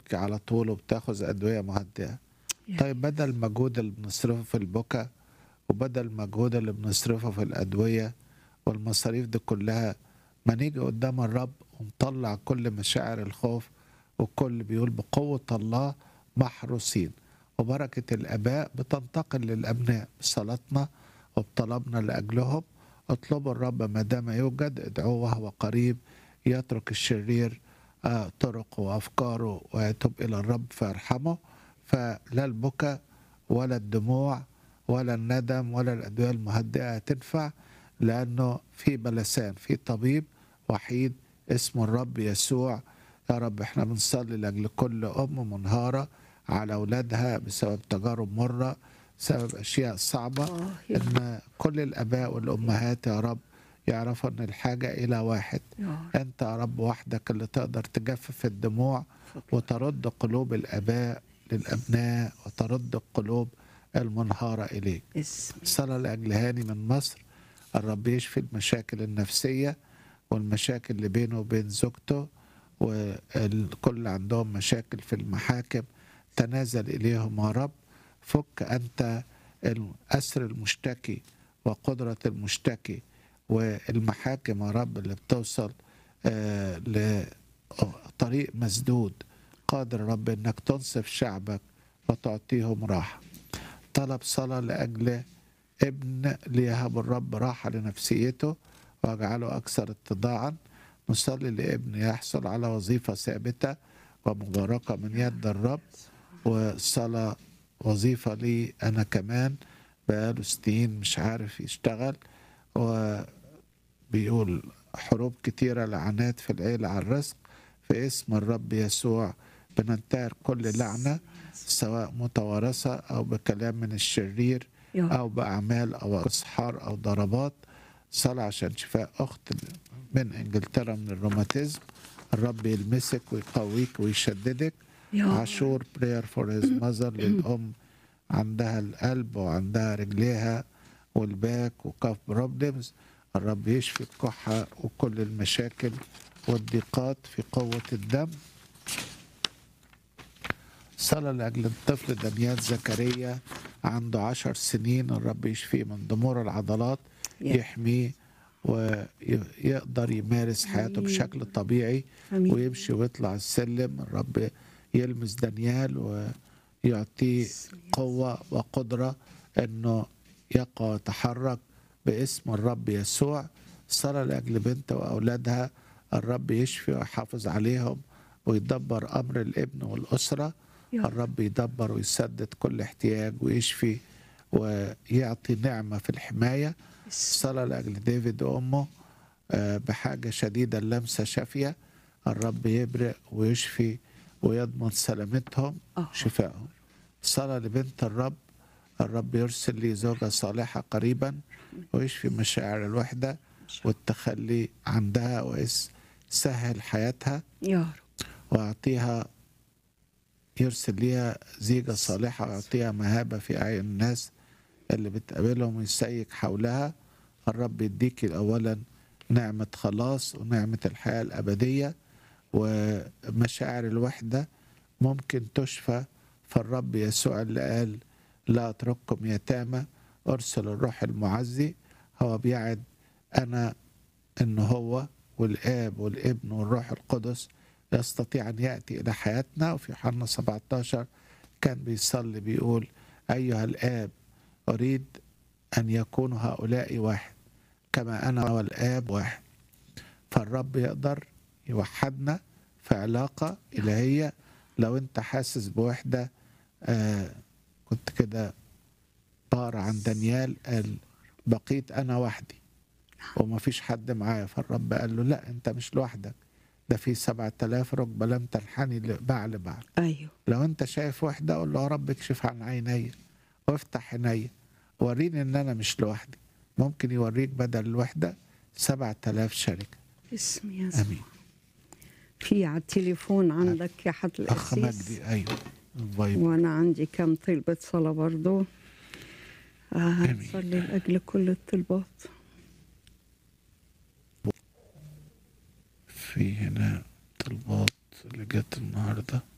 بتبكي على طول وبتاخذ ادويه مهدئه يا طيب بدل المجهود اللي بنصرفه في البكا وبدل المجهود اللي بنصرفه في الادويه والمصاريف دي كلها ما نيجي قدام الرب ونطلع كل مشاعر الخوف والكل بيقول بقوه الله محروسين وبركه الاباء بتنتقل للابناء بصلاتنا وبطلبنا لاجلهم اطلبوا الرب ما دام يوجد ادعوه وهو قريب يترك الشرير آه، طرقه وافكاره ويتوب الى الرب فيرحمه فلا البكاء ولا الدموع ولا الندم ولا الادويه المهدئه تنفع لانه في بلسان في طبيب وحيد اسمه الرب يسوع يا رب احنا بنصلي لاجل كل ام منهاره على اولادها بسبب تجارب مره بسبب اشياء صعبه آه يا رب ان كل الاباء والامهات يا رب يعرفوا ان الحاجه الى واحد يا رب انت يا رب وحدك اللي تقدر تجفف الدموع وترد قلوب الاباء للابناء وترد القلوب المنهاره اليك اسم صلاه لاجل هاني من مصر الرب يشفي المشاكل النفسيه والمشاكل اللي بينه وبين زوجته والكل عندهم مشاكل في المحاكم تنازل اليهم يا رب فك انت الاسر المشتكي وقدره المشتكي والمحاكم يا رب اللي بتوصل آه، لطريق مسدود قادر يا رب انك تنصف شعبك وتعطيهم راحه طلب صلاه لاجل ابن ليهب الرب راحه لنفسيته واجعله اكثر اتضاعا نصلي لابن يحصل على وظيفه ثابته ومباركه من يد الرب وصلاه وظيفه لي انا كمان بقاله سنين مش عارف يشتغل وبيقول حروب كتيرة لعنات في العيلة على الرزق في اسم الرب يسوع بننتهر كل لعنة سواء متوارثة أو بكلام من الشرير يا رب أو بأعمال أو أسحار أو ضربات صلاة عشان شفاء أخت من إنجلترا من الروماتيزم الرب يلمسك ويقويك ويشددك يا رب عاشور prayer for his mother للأم عندها القلب وعندها رجليها والباك وكاف بروبلمز الرب يشفي الكحة وكل المشاكل والضيقات في قوة الدم صلاة لأجل الطفل دانيال زكريا عنده عشر سنين الرب يشفيه من ضمور العضلات يا يحميه ويقدر يمارس حياته آمين. بشكل طبيعي امين ويمشي ويطلع السلم الرب يلمس دانيال ويعطيه قوة وقدرة انه يقوى ويتحرك باسم الرب يسوع صلاة لأجل بنت وأولادها الرب يشفي ويحافظ عليهم ويدبر أمر الابن والأسرة يا رب الرب يدبر ويسدد كل احتياج ويشفي ويعطي نعمة في الحماية اسم صلاة لأجل ديفيد وأمه آه، بحاجة شديدة اللمسة شافية الرب يبرئ ويشفي ويضمن سلامتهم آه. شفائهم صلاة لبنت الرب الرب يرسل لي زوجة صالحة قريبا ويشفي مشاعر الوحدة والتخلي عندها ويسهل حياتها يا رب ويعطيها يرسل ليها زيجة صالحة ويعطيها مهابة في أعين الناس اللي بتقابلهم ويسيك حولها الرب يديك أولا نعمة خلاص ونعمة الحياة الأبدية ومشاعر الوحدة ممكن تشفى فالرب يسوع اللي قال لا أترككم يتامى أرسل الروح المعزي هو بيعد أنا إن هو والآب والابن والروح القدس يستطيع أن يأتي إلى حياتنا وفي يوحنا 17 كان بيصلي بيقول أيها الآب أريد أن يكون هؤلاء واحد كما أنا والآب واحد فالرب يقدر يوحدنا في علاقة إلهية لو أنت حاسس بوحدة آه كنت كده بقرا عن دانيال قال بقيت أنا وحدي وما فيش حد معايا فالرب قال له لا أنت مش لوحدك ده في سبعة آلاف ركبة لم تنحني بعل بعل ايوه لو انت شايف وحده قول له يا رب اكشف عن عيني وافتح عيني وريني ان انا مش لوحدي ممكن يوريك بدل الوحده سبعة آلاف شركة اسم يسوع امين في على التليفون عندك يا حد اخ القسيس مجدي ايوه باي وانا عندي كم طلبة صلاة برضو آه آمين. صلي لاجل كل الطلبات في هنا طلبات اللي جت النهارده